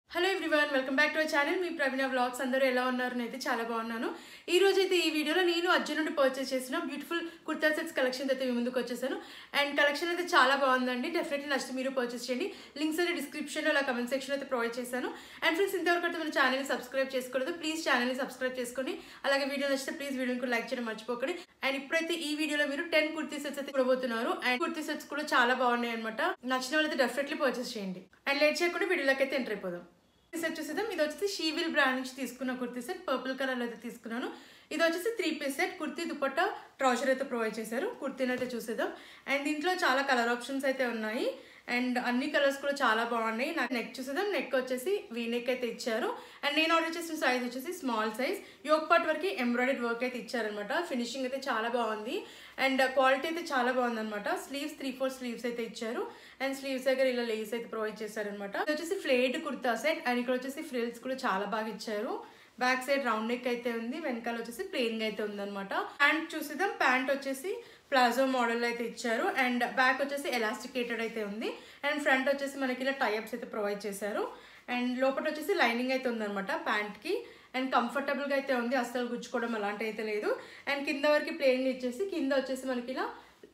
hello everyone welcome back to our channel మీ Praveena vlogs అందరూ ఎలా ఉన్నారు అయితే చాలా బాగున్నాను ఈ రోజు అయితే ఈ వీడియోలో నేను అర్జున్ నుండి పర్చేస్ చేసిన బ్యూటిఫుల్ కుర్తా సెట్స్ కలెక్షన్ అయితే మీ ముందుకు వచ్చేసాను అండ్ కలెక్షన్ అయితే చాలా బాగుందండి డెఫినెట్లీ నచ్చితే మీరు పర్చేస్ చేయండి లింక్స్ అయితే డిస్క్రిప్షన్లో అలా కమెంట్ సెక్షన్ అయితే ప్రొవైడ్ చేశాను అండ్ ఫ్రెండ్స్ ఇంతవరకు అయితే మన ఛానల్ని సబ్స్క్రైబ్ చేసుకోలేదు ప్లీజ్ ఛానల్ని సబ్స్క్రైబ్ చేసుకొని అలాగే వీడియో నచ్చితే ప్లీజ్ వీడియోని లైక్ చేయడం మర్చిపోకండి అండ్ ఇప్పుడైతే ఈ వీడియోలో మీరు టెన్ కుర్తీ సెట్స్ అయితే చూడబోతున్నారు అండ్ కుర్తీ సెట్స్ కూడా చాలా బాగున్నాయి అనమాట నచ్చిన వాళ్ళైతే డెఫినెట్లీ పర్చేస్ చేయండి అండ్ లేట్ చేయకుండా వీడియోలోకి అయితే ఎంటర్ అయిపోదాం కుర్తీ సెట్ చూసేద్దాం ఇది వచ్చేసి షీవిల్ బ్రాండ్ నుంచి తీసుకున్న కుర్తీ సెట్ పర్పుల్ కలర్ అయితే తీసుకున్నాను ఇది వచ్చేసి three piece set kurti dupatta trouser అయితే ప్రొవైడ్ చేశారు కుర్తీని అయితే చూసేద్దాం అండ్ దీంట్లో చాలా కలర్ ఆప్షన్స్ అయితే ఉన్నాయి అండ్ అన్ని కలర్స్ కూడా చాలా బాగున్నాయి నాకు నెక్ చూసేద్దాం నెక్ వచ్చేసి వీ నెక్ అయితే ఇచ్చారు అండ్ నేను ఆర్డర్ చేసిన సైజ్ వచ్చేసి స్మాల్ సైజ్ యోగ్ పార్ట్ వరకు ఎంబ్రాయిడరీ వర్క్ అయితే ఇచ్చారనమాట ఫినిషింగ్ అయితే చాలా బాగుంది అండ్ క్వాలిటీ అయితే చాలా బాగుందన్నమాట స్లీవ్స్ త్రీ ఫోర్ స్లీవ్స్ అయితే ఇచ్చారు అండ్ స్లీవ్స్ దగ్గర ఇలా లేస్ అయితే ప్రొవైడ్ చేశారనమాట ఇది వచ్చేసి ఫ్లేడ్ కుర్తా సెట్ అండ్ ఇక్కడ వచ్చేసి ఫ్రిల్స్ కూడా చాలా బాగా ఇచ్చారు బ్యాక్ సైడ్ రౌండ్ నెక్ అయితే ఉంది వెనకాల వచ్చేసి ప్లెయిన్ అయితే ఉందన్నమాట ప్యాంట్ చూసేద్దాం ప్యాంట్ వచ్చేసి ప్లాజో మోడల్ అయితే ఇచ్చారు అండ్ బ్యాక్ వచ్చేసి ఎలాస్టికేటెడ్ అయితే ఉంది అండ్ ఫ్రంట్ వచ్చేసి మనకి ఇలా టైప్స్ అయితే ప్రొవైడ్ చేశారు అండ్ లోపల వచ్చేసి లైనింగ్ అయితే ఉందన్నమాట ప్యాంట్కి అండ్ కంఫర్టబుల్గా అయితే ఉంది అస్సలు గుచ్చుకోవడం అలాంటి అయితే లేదు అండ్ కింద వరకు ప్లెయిన్ ఇచ్చేసి కింద వచ్చేసి మనకి ఇలా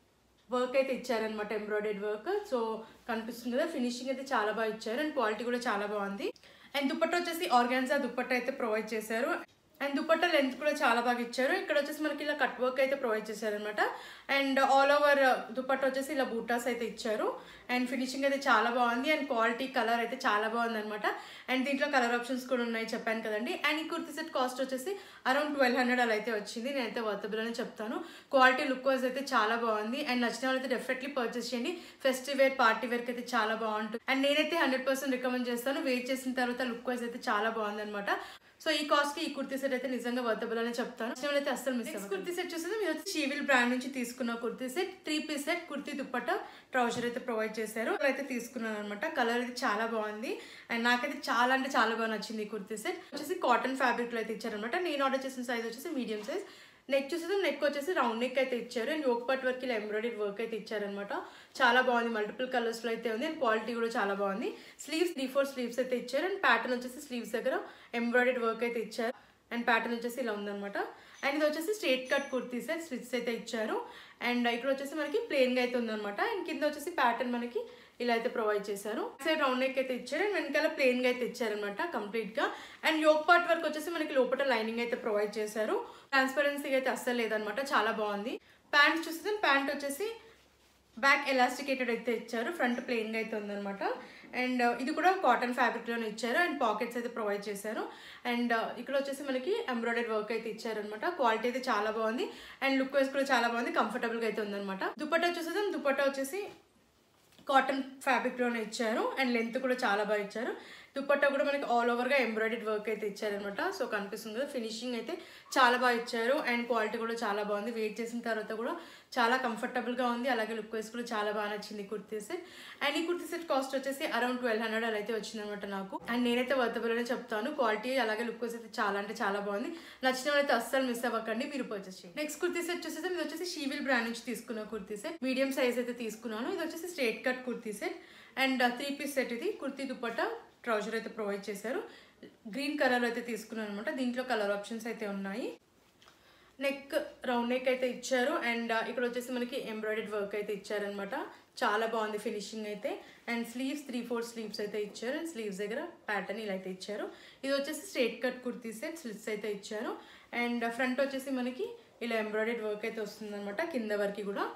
వర్క్ అయితే ఇచ్చారనమాట ఎంబ్రాయిడరీ వర్క్ సో కనిపిస్తుంది కదా ఫినిషింగ్ అయితే చాలా బాగా ఇచ్చారు అండ్ క్వాలిటీ కూడా చాలా బాగుంది అండ్ దుప్పట్ట వచ్చేసి ఆర్గాన్జా దుప్పట్ట అయితే ప్రొవైడ్ చేశారు అండ్ దుప్పట్ట లెంత్ కూడా చాలా బాగా ఇచ్చారు ఇక్కడ వచ్చేసి మనకి ఇలా కట్ వర్క్ అయితే ప్రొవైడ్ చేశారనమాట అండ్ ఆల్ ఓవర్ దుప్పట్ట వచ్చేసి ఇలా బూటాస్ అయితే ఇచ్చారు అండ్ ఫినిషింగ్ అయితే చాలా బాగుంది అండ్ క్వాలిటీ కలర్ అయితే చాలా బాగుంది అనమాట అండ్ దీంట్లో కలర్ ఆప్షన్స్ కూడా ఉన్నాయి చెప్పాను కదండి అండ్ ఈ కుర్తీ సెట్ కాస్ట్ వచ్చేసి అరౌండ్ ట్వెల్వ్ హండ్రెడ్ అలా అయితే వచ్చింది నేనైతే వర్తబుల్ అని చెప్తాను క్వాలిటీ లుక్ వైజ్ అయితే చాలా బాగుంది అండ్ నచ్చిన వాళ్ళైతే డెఫినెట్లీ పర్చేస్ చేయండి ఫెస్టివ్ వేర్ పార్టీ వేర్కి అయితే చాలా బాగుంటుంది అండ్ నేనైతే హండ్రెడ్ పర్సెంట్ రికమెండ్ చేస్తాను వెయిట్ చేసిన తర్వాత లుక్ వైజ్ అయితే చాలా బాగుంది అనమాట సో ఈ కాస్ట్ కి ఈ కుర్తీ సెట్ అయితే నిజంగా వర్తబుల్ అని చెప్తాను నచ్చిన అయితే అస్సలు మిస్ నెక్స్ట్ కుర్తీ సెట్ చూస్తే మీరు వచ్చి షీవిల్ బ్రాండ్ నుంచి తీసుకున్న kurti set three piece set kurti dupatta trouser అయితే ప్రొవైడ్ చేశారు అయితే తీసుకున్నాను అనమాట కలర్ అయితే చాలా బాగుంది అండ్ నాకైతే చాలా అంటే చాలా బాగా నచ్చింది ఈ కుర్తీ సెట్ వచ్చేసి కాటన్ ఫ్యాబ్రిక్ లో అయితే ఇచ్చారనమాట నేను ఆర్డర్ చేసిన సైజ్ వచ్చేసి మీడియం సైజ్ నెక్ చూసేది నెక్ వచ్చేసి రౌండ్ నెక్ అయితే ఇచ్చారు అండ్ యోక్ పట్ వర్క్ ఇలా ఎంబ్రాయిడరీ వర్క్ అయితే ఇచ్చారనమాట చాలా బాగుంది మల్టిపుల్ కలర్స్ లో అయితే ఉంది అండ్ క్వాలిటీ కూడా చాలా బాగుంది స్లీవ్స్ త్రీ ఫోర్ స్లీవ్స్ అయితే ఇచ్చారు అండ్ ప్యాటర్న్ వచ్చేసి స్లీవ్స్ దగ్గర ఎంబ్రాయిడరీ వర్క్ అయితే ఇచ్చారు అండ్ ప్యాటర్న్ వచ్చేసి ఇలా ఉందన్నమాట అండ్ ఇది వచ్చేసి straight cut kurti set stitch అయితే ఇచ్చారు అండ్ ఇక్కడ వచ్చేసి మనకి ప్లెయిన్ గా అయితే ఉందన్నమాట అండ్ కింద వచ్చేసి ప్యాటర్న్ మనకి ఇలా అయితే ప్రొవైడ్ చేశారు సైడ్ రౌండ్ నెక్ అయితే ఇచ్చారు అండ్ వెనకాల ప్లెయిన్ గా అయితే ఇచ్చారనమాట కంప్లీట్ గా అండ్ యోక్ పార్ట్ వరకు వచ్చేసి మనకి లోపల లైనింగ్ అయితే ప్రొవైడ్ చేశారు ట్రాన్స్పరెన్సీ అయితే అస్సలు లేదనమాట చాలా బాగుంది ప్యాంట్ చూస్తే ప్యాంట్ వచ్చేసి బ్యాక్ ఎలాస్టికేటెడ్ అయితే ఇచ్చారు ఫ్రంట్ ప్లెయిన్ గా అయితే ఉందన్నమాట అండ్ ఇది కూడా కాటన్ ఫ్యాబ్రిక్ లోనే ఇచ్చారు అండ్ పాకెట్స్ అయితే ప్రొవైడ్ చేశారు అండ్ ఇక్కడ వచ్చేసి మనకి ఎంబ్రాయిడరీ వర్క్ అయితే ఇచ్చారనమాట క్వాలిటీ అయితే చాలా బాగుంది అండ్ లుక్ వైజ్ కూడా చాలా బాగుంది కంఫర్టబుల్ గా అయితే ఉందన్నమాట దుపట్టా చూసేద్దాం దుపట్టా వచ్చేసి కాటన్ ఫ్యాబ్రిక్ లోనే ఇచ్చారు అండ్ లెంత్ కూడా చాలా బాగా ఇచ్చారు దుపట్టా కూడా మనకి ఆల్ ఓవర్ గా ఎంబ్రాయిడరీ వర్క్ అయితే ఇచ్చారనమాట సో కనిపిస్తుంది కదా ఫినిషింగ్ అయితే చాలా బాగా ఇచ్చారు అండ్ క్వాలిటీ కూడా చాలా బాగుంది వెయిట్ చేసిన తర్వాత కూడా చాలా కంఫర్టబుల్ గా ఉంది అలాగే లుక్ వైస్ కూడా చాలా బాగా నచ్చింది ఈ కుర్తీ సెట్ అండ్ ఈ కుర్తీ సెట్ కాస్ట్ వచ్చేసి అరౌండ్ ట్వెల్వ్ హండ్రెడ్ అలా అయితే వచ్చింది అనమాట నాకు అండ్ నేనైతే వర్తబుల్ అని చెప్తాను క్వాలిటీ అలాగే లుక్ వైస్ అయితే చాలా అంటే చాలా బాగుంది నచ్చిన వాళ్ళైతే అస్సలు మిస్ అవ్వకండి మీరు పర్చేస్ చేయండి నెక్స్ట్ కుర్తీ సెట్ చూసేసి ఇది వచ్చేసి షీవిల్ బ్రాండ్ నుంచి తీసుకున్న కుర్తీ సెట్ మీడియం సైజ్ అయితే తీసుకున్నాను ఇది వచ్చేసి straight cut kurti set and three piece set ఇది కుర్తీ దుపట్టా ట్రౌజర్ అయితే ప్రొవైడ్ చేశారు గ్రీన్ కలర్ అయితే తీసుకున్నాను అనమాట దీంట్లో కలర్ ఆప్షన్స్ అయితే ఉన్నాయి నెక్ రౌండ్ నెక్ అయితే ఇచ్చారు అండ్ ఇక్కడ వచ్చేసి మనకి ఎంబ్రాయిడరీ వర్క్ అయితే ఇచ్చారనమాట చాలా బాగుంది ఫినిషింగ్ అయితే and sleeves three four sleeves అయితే ఇచ్చారు అండ్ స్లీవ్స్ దగ్గర ప్యాటర్న్ ఇలా అయితే ఇచ్చారు ఇది వచ్చేసి straight cut kurti set slits అయితే ఇచ్చారు అండ్ ఫ్రంట్ వచ్చేసి మనకి ఇలా ఎంబ్రాయిడరీ వర్క్ అయితే వస్తుందన్నమాట కింద వరకు కూడా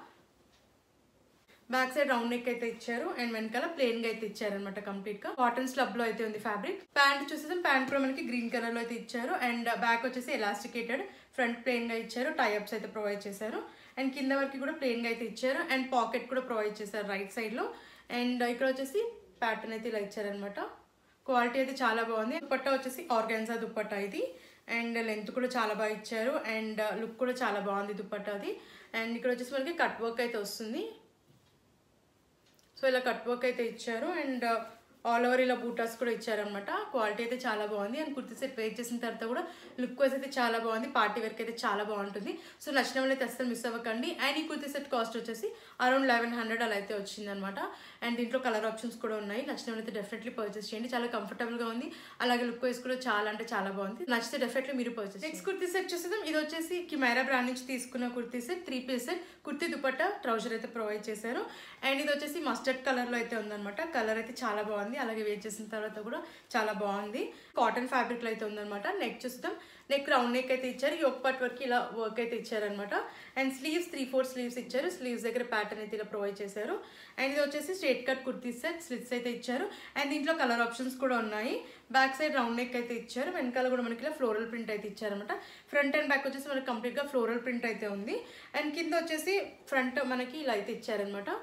బ్యాక్ సైడ్ రౌండ్ నెక్ అయితే ఇచ్చారు అండ్ వెనకాల ప్లెయిన్ గా అయితే ఇచ్చారనమాట కంప్లీట్ గా కాటన్ స్లబ్ లో అయితే ఉంది ఫ్యాబ్రిక్ ప్యాంట్ చూసేసి ప్యాంట్ కూడా మనకి గ్రీన్ కలర్ లో అయితే ఇచ్చారు అండ్ బ్యాక్ వచ్చేసి ఎలాస్టికేటెడ్ ఫ్రంట్ ప్లెయిన్ గా ఇచ్చారు టైఅప్స్ అయితే ప్రొవైడ్ చేశారు అండ్ కింద వరకు కూడా ప్లెయిన్ గా అయితే ఇచ్చారు అండ్ పాకెట్ కూడా ప్రొవైడ్ చేశారు రైట్ సైడ్ లో అండ్ ఇక్కడ వచ్చేసి ప్యాటర్న్ అయితే ఇలా ఇచ్చారనమాట క్వాలిటీ అయితే చాలా బాగుంది దుపట్టా వచ్చేసి ఆర్గాన్జా దుపట్టా ఇది అండ్ లెంత్ కూడా చాలా బాగా ఇచ్చారు అండ్ లుక్ కూడా చాలా బాగుంది దుపట్టాది అండ్ ఇక్కడ వచ్చేసి మనకి కట్ వర్క్ అయితే వస్తుంది సో ఇలా కట్ వర్క్ అయితే ఇచ్చారు అండ్ ఆల్ ఓవర్ ఇలా బూటాస్ కూడా ఇచ్చారనమాట క్వాలిటీ అయితే చాలా బాగుంది అండ్ కుర్తీ సెట్ వేర్ చేసిన తర్వాత కూడా లుక్ వైజ్ అయితే చాలా బాగుంది పార్టీ వేర్కి అయితే చాలా బాగుంటుంది సో నచ్చిన వాళ్ళు అయితే అస్సలు మిస్ అవ్వకండి అండ్ ఈ కుర్తీ సెట్ కాస్ట్ వచ్చేసి అరౌండ్ లెవెన్ హండ్రెడ్ అలా అయితే వచ్చిందనమాట అండ్ దీంట్లో కలర్ ఆప్షన్స్ కూడా ఉన్నాయి నచ్చిన వాళ్ళు అయితే డెఫినెట్లీ పర్చేస్ చేయండి చాలా కంఫర్టబుల్గా ఉంది అలాగే లుక్ వైజ్ కూడా చాలా అంటే చాలా బాగుంది నచ్చితే డెఫినెట్లీ మీరు పర్చేస్ నెక్స్ట్ కుర్తీ సెట్ చూసేద్దాం ఇది వచ్చేసి కిమైరా బ్రాండ్ నుంచి తీసుకున్న kurti set three piece set kurti dupatta trouser అయితే ప్రొవైడ్ చేశారు అండ్ ఇది వచ్చేసి మస్టర్డ్ కలర్లో అయితే ఉందన్నమాట కలర్ అయితే చాలా బాగుంది అలాగే వేర్ చేసిన తర్వాత కూడా చాలా బాగుంది కాటన్ ఫ్యాబ్రిక్లో అయితే ఉందన్నమాట నెక్ చూస్తాం నెక్ రౌండ్ నెక్ అయితే ఇచ్చారు ఈ ఒక్క పట్ వరకు ఇలా వర్క్ అయితే ఇచ్చారనమాట and sleeves three four sleeves ఇచ్చారు స్లీవ్స్ దగ్గర ప్యాటర్న్ అయితే ఇలా ప్రొవైడ్ చేశారు అండ్ ఇది వచ్చేసి straight cut kurti set slits అయితే ఇచ్చారు అండ్ దీంట్లో కలర్ ఆప్షన్స్ కూడా ఉన్నాయి బ్యాక్ సైడ్ రౌండ్ నెక్ అయితే ఇచ్చారు వెనకాల కూడా మనకి ఇలా ఫ్లోరల్ ప్రింట్ అయితే ఇచ్చారనమాట ఫ్రంట్ అండ్ బ్యాక్ వచ్చేసి మనకి కంప్లీట్గా ఫ్లోరల్ ప్రింట్ అయితే ఉంది అండ్ కింద వచ్చేసి ఫ్రంట్ మనకి ఇలా అయితే ఇచ్చారనమాట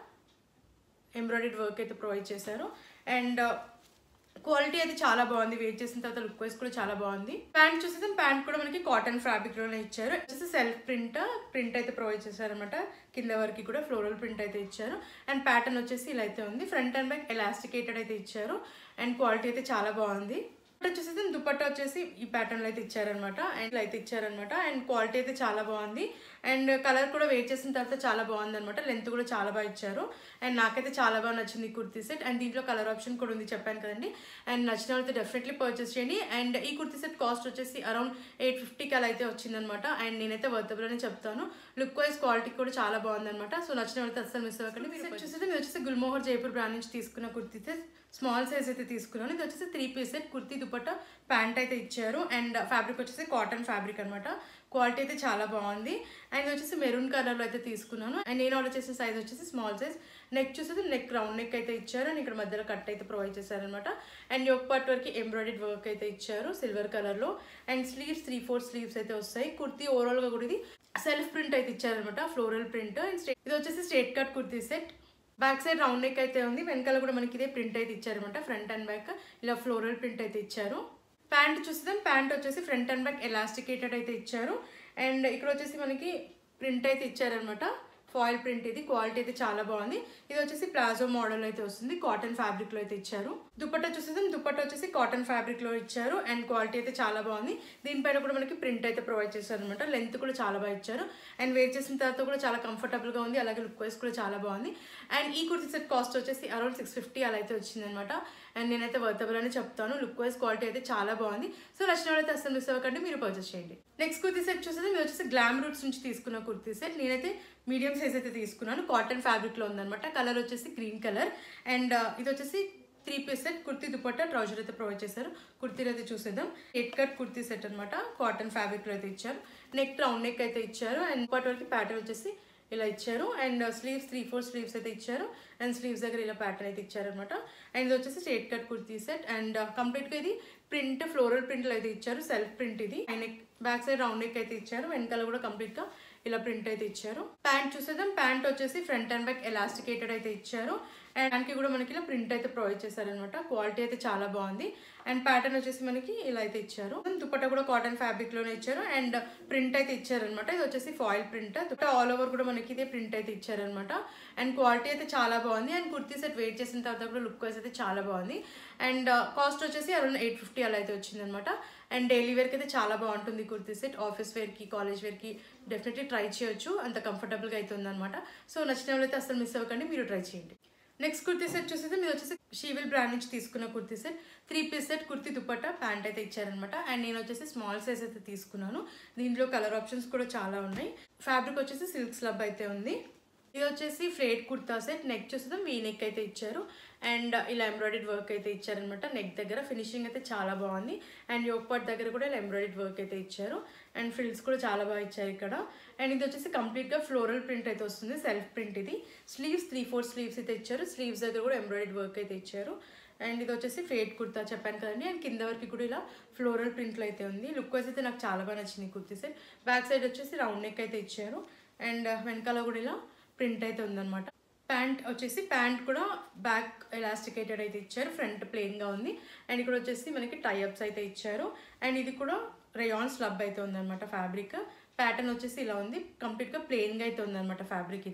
ఎంబ్రాయిడరీ వర్క్ అయితే ప్రొవైడ్ చేశారు అండ్ క్వాలిటీ అయితే చాలా బాగుంది వెయిట్ చేసిన తర్వాత లుక్ వైజ్ కూడా చాలా బాగుంది ప్యాంట్ చూస్తే ప్యాంట్ కూడా మనకి కాటన్ ఫ్యాబ్రిక్ లోనే ఇచ్చారు వచ్చేసి సెల్ఫ్ ప్రింట్ ప్రింట్ అయితే ప్రొవైడ్ చేశారనమాట కింద వరకు కూడా ఫ్లోరల్ ప్రింట్ అయితే ఇచ్చారు అండ్ ప్యాటర్న్ వచ్చేసి ఇలా అయితే ఉంది ఫ్రంట్ అండ్ బ్యాక్ ఎలాస్టికేటెడ్ అయితే ఇచ్చారు అండ్ క్వాలిటీ అయితే చాలా బాగుంది వచ్చేసి దుపట్టా వచ్చేసి ఈ ప్యాటర్న్ అయితే ఇచ్చారనమాట అండ్ అయితే ఇచ్చారనమాట అండ్ క్వాలిటీ అయితే చాలా బాగుంది అండ్ కలర్ కూడా వెయిట్ చేసిన తర్వాత చాలా బాగుంది అనమాట లెంత్ కూడా చాలా బాగా ఇచ్చారు అండ్ నాకైతే చాలా బాగా నచ్చింది ఈ కుర్తీ సెట్ అండ్ దీంట్లో కలర్ ఆప్షన్ కూడా ఉంది చెప్పాను కదండి అండ్ నచ్చిన వాళ్ళతో డెఫినెట్లీ పర్చేస్ చేయండి అండ్ ఈ కుర్తీ సెట్ కాస్ట్ వచ్చేసి అరౌండ్ ఎయిట్ ఫిఫ్టీకి అలా అయితే వచ్చిందనమాట అండ్ నేనైతే వర్తబుల్ అని చెప్తాను లుక్ వైజ్ క్వాలిటీ కూడా చాలా బాగుందన్నమాట సో నచ్చిన వాళ్ళతో అస్సలు మిస్ అవ్వకండి మీరు వచ్చేసి మీరు వచ్చేసి గుల్మోహర్ జైపూర్ బ్రాండ్ నుంచి తీసుకున్న కుర్తీ సెట్ స్మాల్ సైజ్ అయితే తీసుకున్నాను ఇది వచ్చేసి three piece set kurti dupatta pant అయితే ఇచ్చారు అండ్ ఫ్యాబ్రిక్ వచ్చేసి కాటన్ ఫ్యాబ్రిక్ అనమాట క్వాలిటీ అయితే చాలా బాగుంది అండ్ ఇది వచ్చేసి మెరూన్ కలర్లో అయితే తీసుకున్నాను అండ్ నేను ఆర్డర్ చేసిన సైజ్ వచ్చేసి స్మాల్ సైజ్ నెక్ చూసేది నెక్ రౌండ్ నెక్ అయితే ఇచ్చారు అండ్ ఇక్కడ మధ్యలో కట్ అయితే ప్రొవైడ్ చేశారనమాట అండ్ యొక్క పార్ట్ వరకు ఎంబ్రాయిడరీ వర్క్ అయితే ఇచ్చారు సిల్వర్ కలర్లో and sleeves three four sleeves అయితే వస్తాయి కుర్తీ ఓవరాల్గా కూడా ఇది సెల్ఫ్ ప్రింట్ అయితే ఇచ్చారనమాట ఫ్లోరల్ ప్రింట్ అండ్ ఇది వచ్చేసి straight cut kurti set back side round neck అయితే ఉంది వెనకాల కూడా మనకి ఇదే ప్రింట్ అయితే ఇచ్చారనమాట ఫ్రంట్ అండ్ బ్యాక్ ఇలా ఫ్లోరల్ ప్రింట్ అయితే ఇచ్చారు ప్యాంట్ చూసేదాం ప్యాంట్ వచ్చేసి ఫ్రంట్ అండ్ బ్యాక్ ఎలాస్టికేటెడ్ అయితే ఇచ్చారు అండ్ ఇక్కడ వచ్చేసి మనకి ప్రింట్ అయితే ఇచ్చారనమాట ఫాయిల్ ప్రింట్ ఇది క్వాలిటీ అయితే చాలా బాగుంది ఇది వచ్చేసి ప్లాజో మోడల్ అయితే వస్తుంది కాటన్ ఫ్యాబ్రిక్ లో అయితే ఇచ్చారు దుపట్టా చూసేదాం దుపట్టా వచ్చేసి కాటన్ ఫ్యాబ్రిక్ లో ఇచ్చారు అండ్ క్వాలిటీ అయితే చాలా బాగుంది దీనిపైన కూడా మనకి ప్రింట్ అయితే ప్రొవైడ్ చేశారు అనమాట లెంత్ కూడా చాలా బాగా ఇచ్చారు అండ్ వేర్ చేసిన తర్వాత కూడా చాలా కంఫర్టబుల్ గా ఉంది అలాగే లుక్ వైజ్ కూడా చాలా బాగుంది అండ్ ఈ కుర్తీ సెట్ కాస్ట్ వచ్చేసి అరౌండ్ సిక్స్ ఫిఫ్టీ అలా అయితే వచ్చిందనమాట అండ్ నేనైతే వర్తబుల్ అని చెప్తాను లుక్ వైజ్ క్వాలిటీ అయితే చాలా బాగుంది సో నచ్చిన వాళ్ళైతే అసలు మిస్ అవ్వకండి మీరు పర్చేస్ చేయండి నెక్స్ట్ కుర్తీ సెట్ చూసేది మీరు వచ్చేసి గ్లామ్ రూట్స్ నుంచి తీసుకున్న కుర్తీ సెట్ నేనైతే మీడియం సైజ్ అయితే తీసుకున్నాను కాటన్ ఫ్యాబ్రిక్లో ఉందన్నమాట కలర్ వచ్చేసి గ్రీన్ కలర్ అండ్ ఇది వచ్చేసి three piece set kurti dupatta trouser అయితే ప్రొవైడ్ చేశారు కుర్తీలు అయితే చూసేద్దాం ఎయిట్ కట్ కుర్తీ సెట్ అనమాట కాటన్ ఫ్యాబ్రిక్లో అయితే ఇచ్చారు నెక్ రౌండ్ నెక్ అయితే ఇచ్చారు అండ్ ఇప్పటి వరకు ప్యాటర్న్ వచ్చేసి ఇలా ఇచ్చారు and sleeves three four sleeves అయితే ఇచ్చారు అండ్ స్లీవ్స్ దగ్గర ఇలా ప్యాటర్న్ అయితే ఇచ్చారనమాట అండ్ ఇది వచ్చేసి straight cut kurti set and కంప్లీట్గా ఇది ప్రింట్ ఫ్లోరల్ ప్రింట్లు అయితే ఇచ్చారు సెల్ఫ్ ప్రింట్ ఇది and neck back side round neck అయితే ఇచ్చారు వెనకాల కూడా కంప్లీట్గా ఇలా ప్రింట్ అయితే ఇచ్చారు ప్యాంట్ చూసేద్దాం ప్యాంట్ వచ్చేసి ఫ్రంట్ అండ్ బ్యాక్ ఎలాస్టికేటెడ్ అయితే ఇచ్చారు అండ్ దానికి కూడా మనకి ఇలా ప్రింట్ అయితే ప్రొవైడ్ చేశారనమాట క్వాలిటీ అయితే చాలా బాగుంది అండ్ ప్యాటర్న్ వచ్చేసి మనకి ఇలా అయితే ఇచ్చారు దుపట్టా కూడా కాటన్ ఫ్యాబ్రిక్ లోనే ఇచ్చారు అండ్ ప్రింట్ అయితే ఇచ్చారనమాట ఇది వచ్చేసి foil print dupatta all over కూడా మనకి ఇదే ప్రింట్ అయితే ఇచ్చారనమాట అండ్ క్వాలిటీ అయితే చాలా బాగుంది అండ్ కుర్తీ సెట్ వెయిట్ చేసిన తర్వాత కూడా లుక్ వైజ్ అయితే చాలా బాగుంది అండ్ కాస్ట్ వచ్చేసి అరౌండ్ ఎయిట్ ఫిఫ్టీ అలా అయితే వచ్చిందనమాట అండ్ డైలీ వేర్కి అయితే చాలా బాగుంటుంది కుర్తీ సెట్ ఆఫీస్ వేర్కి కాలేజ్ వేర్కి డెఫినెట్లీ ట్రై చేయొచ్చు అంత కంఫర్టబుల్గా అయితే ఉందన్నమాట సో నచ్చిన వాళ్ళైతే అసలు మిస్ అవ్వకండి మీరు ట్రై చేయండి నెక్స్ట్ కుర్తీ సెట్ చూసేది మీరు వచ్చేసి షీవిల్ బ్రాండ్ నుంచి తీసుకున్న kurti set three piece set kurti dupatta pant అయితే ఇచ్చారనమాట అండ్ నేను వచ్చేసి స్మాల్ సైజ్ అయితే తీసుకున్నాను దీంట్లో కలర్ ఆప్షన్స్ కూడా చాలా ఉన్నాయి ఫ్యాబ్రిక్ వచ్చేసి సిల్క్ స్లబ్ అయితే ఉంది ఇది వచ్చేసి ఫ్లేట్ కుర్తా సెట్ నెక్ చూసేది వీ నెక్ అయితే ఇచ్చారు అండ్ ఇలా ఎంబ్రాయిడరీ వర్క్ అయితే ఇచ్చారనమాట నెక్ దగ్గర ఫినిషింగ్ అయితే చాలా బాగుంది అండ్ యోక్ పార్ట్ దగ్గర కూడా ఇలా ఎంబ్రాయిడరీ వర్క్ అయితే ఇచ్చారు అండ్ ఫ్రిల్స్ కూడా చాలా బాగా ఇచ్చారు ఇక్కడ అండ్ ఇది వచ్చేసి కంప్లీట్గా ఫ్లోరల్ ప్రింట్ అయితే వస్తుంది సెల్ఫ్ ప్రింట్ ఇది స్లీవ్స్ త్రీ ఫోర్ స్లీవ్స్ అయితే ఇచ్చారు స్లీవ్స్ దగ్గర కూడా ఎంబ్రాయిడరీ వర్క్ అయితే ఇచ్చారు అండ్ ఇది వచ్చేసి ఫేట్ కుర్తా చెప్పాను కదండి అండ్ కింద వరకు కూడా ఇలా ఫ్లోరల్ ప్రింట్లో అయితే ఉంది లుక్ వైజ్ అయితే నాకు చాలా బాగా నచ్చింది కుర్తీ సెట్ బ్యాక్ సైడ్ వచ్చేసి రౌండ్ నెక్ అయితే ఇచ్చారు అండ్ వెనకాల కూడా ఇలా ప్రింట్ అయితే ఉందన్నమాట ప్యాంట్ వచ్చేసి ప్యాంట్ కూడా బ్యాక్ ఎలాస్టికేటెడ్ అయితే ఇచ్చారు ఫ్రంట్ ప్లెయిన్గా ఉంది అండ్ ఇక్కడ వచ్చేసి మనకి టైఅప్స్ అయితే ఇచ్చారు అండ్ ఇది కూడా రేయాన్ స్లబ్ అయితే ఉందన్నమాట ఫ్యాబ్రిక్ ప్యాటర్న్ వచ్చేసి ఇలా ఉంది కంప్లీట్గా ప్లెయిన్గా అయితే ఉందన్నమాట ఫ్యాబ్రిక్ ఇది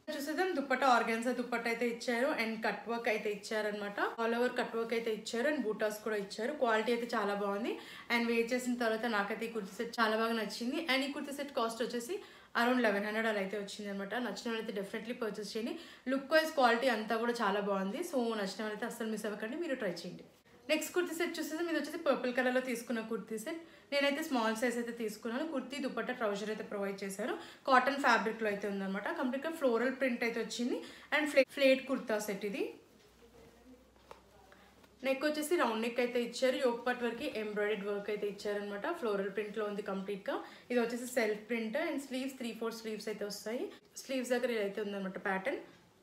చూసేద్దాం దుప్పట ఆర్గాన్సా దుప్పట అయితే ఇచ్చారు అండ్ కట్ వర్క్ అయితే ఇచ్చారనమాట ఆల్ ఓవర్ కట్ వర్క్ అయితే ఇచ్చారు అండ్ బూటాస్ కూడా ఇచ్చారు క్వాలిటీ అయితే చాలా బాగుంది అండ్ వేర్ చేసిన తర్వాత నాకైతే ఈ కుర్తీ సెట్ చాలా బాగా నచ్చింది అండ్ ఈ కుర్తీ సెట్ కాస్ట్ వచ్చేసి అరౌండ్ లెవెన్ హండ్రెడ్ అలా అయితే వచ్చింది అనమాట నచ్చిన వాళ్ళైతే డెఫినెట్లీ పర్చేస్ చేయండి లుక్ వైజ్ క్వాలిటీ అంతా కూడా చాలా బాగుంది సో నచ్చిన వాళ్ళైతే అస్సలు మిస్ అవ్వకండి మీరు ట్రై చేయండి నెక్స్ట్ కుర్తీ సెట్ చూసేసి మీరు వచ్చేసి పర్పుల్ కలర్లో తీసుకున్న కుర్తీ సెట్ నేనైతే స్మాల్ సైజ్ అయితే తీసుకున్నాను కుర్తీ దుపట్టా ట్రౌజర్ అయితే ప్రొవైడ్ చేశారు కాటన్ ఫ్యాబ్రిక్లో అయితే ఉందన్నమాట కంప్లీట్గా ఫ్లోరల్ ప్రింట్ అయితే వచ్చింది అండ్ ఫ్లే ఫ్లేట్ కుర్తా సెట్ ఇది నెక్ వచ్చేసి రౌండ్ నెక్ అయితే ఇచ్చారు యోగ్ పట్ వరకు ఎంబ్రాయిడెడ్ వర్క్ అయితే ఇచ్చారనమాట ఫ్లోరల్ ప్రింట్లో ఉంది కంప్లీట్గా ఇది వచ్చేసి self print and sleeves three four sleeves అయితే వస్తాయి స్లీవ్స్ దగ్గర ఇది అయితే ఉందన్నమాట ప్యాటర్న్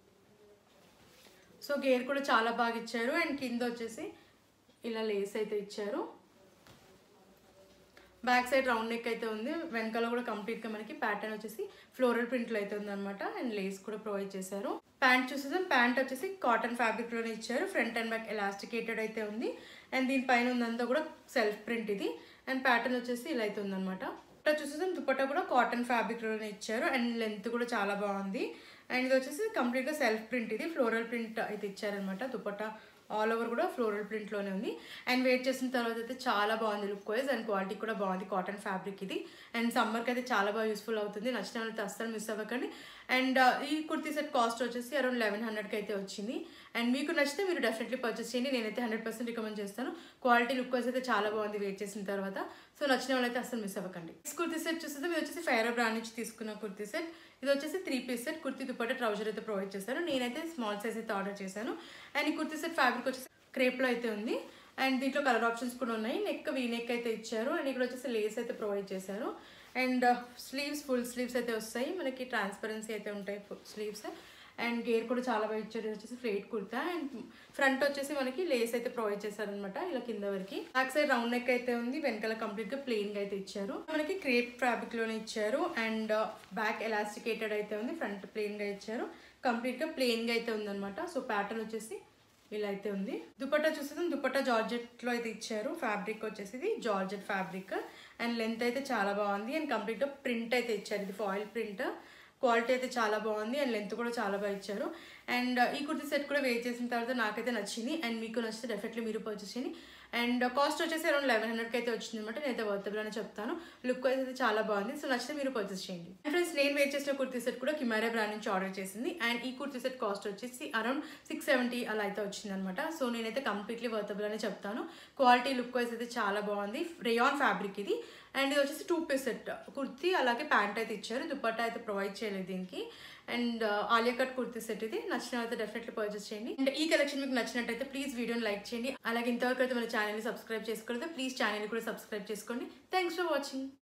సో గేర్ కూడా చాలా బాగా ఇచ్చారు అండ్ కింద వచ్చేసి ఇలా లేస్ అయితే ఇచ్చారు బ్యాక్ సైడ్ రౌండ్ నెక్ అయితే ఉంది వెనకాల కూడా కంప్లీట్గా మనకి ప్యాటర్న్ వచ్చేసి ఫ్లోరల్ ప్రింట్లో అయితే ఉందన్నమాట అండ్ లేస్ కూడా ప్రొవైడ్ చేశారు ప్యాంట్ చూసేసాం ప్యాంట్ వచ్చేసి కాటన్ ఫ్యాబ్రిక్లోనే ఇచ్చారు ఫ్రంట్ అండ్ బ్యాక్ ఎలాస్టికేటెడ్ అయితే ఉంది అండ్ దీనిపైన ఉందంతా కూడా సెల్ఫ్ ప్రింట్ ఇది అండ్ ప్యాటర్న్ వచ్చేసి ఇలా అయితే ఉందన్నమాట దుపట్టా చూసేసాం దుపట్టా కూడా కాటన్ ఫ్యాబ్రిక్లోనే ఇచ్చారు అండ్ లెంత్ కూడా చాలా బాగుంది అండ్ ఇది వచ్చేసి కంప్లీట్గా సెల్ఫ్ ప్రింట్ ఇది ఫ్లోరల్ ప్రింట్ అయితే ఇచ్చారనమాట దుపట్టా ఆల్ ఓవర్ కూడా ఫ్లోరల్ ప్రింట్లోనే ఉంది అండ్ వెయిట్ చేసిన తర్వాత అయితే చాలా బాగుంది లుక్ వైజ్ అండ్ క్వాలిటీ కూడా బాగుంది కాటన్ ఫ్యాబ్రిక్ ఇది అండ్ సమ్మర్కి అయితే చాలా బాగా యూస్ఫుల్ అవుతుంది నచ్చిన వాళ్ళైతే అస్సలు మిస్ అవ్వకండి అండ్ ఈ కుర్తీ సెట్ కాస్ట్ వచ్చేసి అరౌండ్ లెవెన్ హండ్రెడ్కి అయితే వచ్చింది అండ్ మీకు నచ్చితే మీరు డెఫినెట్లీ పర్చేస్ చేయండి నేనైతే హండ్రెడ్ పర్సెంట్ రికమెండ్ చేస్తాను క్వాలిటీ లుక్ వైజ్ అయితే చాలా బాగుంది వెయిట్ చేసిన తర్వాత సో నచ్చిన వాళ్ళైతే అస్సలు మిస్ అవ్వకండి నెక్స్ట్ కుర్తీ సెట్ చూస్తే మీరు వచ్చేసి ఫైరో బ్రాండ్ నుంచి తీసుకున్న కుర్తీ సెట్ ఇది వచ్చేసి three piece set kurti dupatta trouser అయితే ప్రొవైడ్ చేశారు నేనైతే స్మాల్ సైజ్ అయితే ఆర్డర్ చేశాను అండ్ ఈ కుర్తీ సెట్ ఫ్యాబ్రిక్ వచ్చేసి క్రేప్లో అయితే ఉంది అండ్ దీంట్లో కలర్ ఆప్షన్స్ కూడా ఉన్నాయి నెక్ వీ నెక్ అయితే ఇచ్చారు అండ్ ఇక్కడ వచ్చేసి లేస్ అయితే ప్రొవైడ్ చేశారు అండ్ స్లీవ్స్ ఫుల్ స్లీవ్స్ అయితే వస్తాయి మనకి ట్రాన్స్పరెన్సీ అయితే ఉంటాయి స్లీవ్స్ అండ్ గేర్ కూడా చాలా బాగా ఇచ్చారు ఇది వచ్చేసి ఫ్లేట్ కుర్తా అండ్ ఫ్రంట్ వచ్చేసి మనకి లేస్ అయితే ప్రొవైడ్ చేశారనమాట ఇలా కింద వరకు బ్యాక్ సైడ్ రౌండ్ నెక్ అయితే ఉంది వెనకాల కంప్లీట్ గా ప్లెయిన్ గా అయితే ఇచ్చారు మనకి క్రేప్ ఫ్యాబ్రిక్ లోనే ఇచ్చారు అండ్ బ్యాక్ ఎలాస్టికేటెడ్ అయితే ఉంది ఫ్రంట్ ప్లెయిన్ గా ఇచ్చారు కంప్లీట్ గా ప్లెయిన్ గా అయితే ఉందన్నమాట సో ప్యాటర్న్ వచ్చేసి ఇలా అయితే ఉంది దుపట్టా చూసేది దుపట్టా జార్జెట్ లో అయితే ఇచ్చారు ఫ్యాబ్రిక్ వచ్చేసి ఇది జార్జెట్ ఫ్యాబ్రిక్ అండ్ లెంత్ అయితే చాలా బాగుంది అండ్ కంప్లీట్ గా ప్రింట్ అయితే ఇచ్చారు ఇది ఫాయిల్ ప్రింట్ క్వాలిటీ అయితే చాలా బాగుంది అండ్ లెంత్ కూడా చాలా బాగా ఇచ్చారు అండ్ ఈ కుర్తీ సెట్ కూడా వేర్ చేసిన తర్వాత నాకైతే నచ్చింది అండ్ మీకు నచ్చితే డెఫినెట్లీ మీరు పర్చేస్ చేయండి అండ్ కాస్ట్ వచ్చేసి అరౌండ్ లెవెన్ హండ్రెడ్కి అయితే వచ్చింది అనమాట నేనైతే వర్తబుల్ అని చెప్తాను లుక్ అయితే చాలా బాగుంది సో నచ్చితే మీరు పర్చేస్ చేయండి ఫ్రెండ్స్ నేను వేర్ చేసిన కుర్తీ సెట్ కూడా కిమారే బ్రాండ్ నుంచి ఆర్డర్ చేసింది అండ్ ఈ కుర్తీ సెట్ కాస్ట్ వచ్చేసి అరౌండ్ సిక్స్ సెవెంటీ అలా అయితే వచ్చింది అనమాట సో నేనైతే కంప్లీట్లీ వర్తబుల్ అని చెప్తాను క్వాలిటీ లుక్ వైజ్ అయితే చాలా బాగుంది రేయాన్ ఫ్యాబ్రిక్ ఇది అండ్ ఇది వచ్చేసి టూ పీస్ సెట్ కుర్తీ అలాగే ప్యాంట్ అయితే ఇచ్చారు దుపట్టా అయితే ప్రొవైడ్ చేయలేదు దీనికి and Alia cut kurti set ఇది నచ్చిన అయితే డెఫినెట్లీ పర్చేస్ చేయండి అండ్ ఈ కలెక్షన్ మీకు నచ్చినట్టయితే ప్లీజ్ వీడియోని లైక్ చేయండి అలాగే ఇంతవరకు అయితే మన ఛానల్ని సబ్స్క్రైబ్ చేసుకోలేదు ప్లీజ్ ఛానల్ కూడా సబ్స్క్రైబ్ చేసుకోండి థ్యాంక్స్ ఫర్ వాచింగ్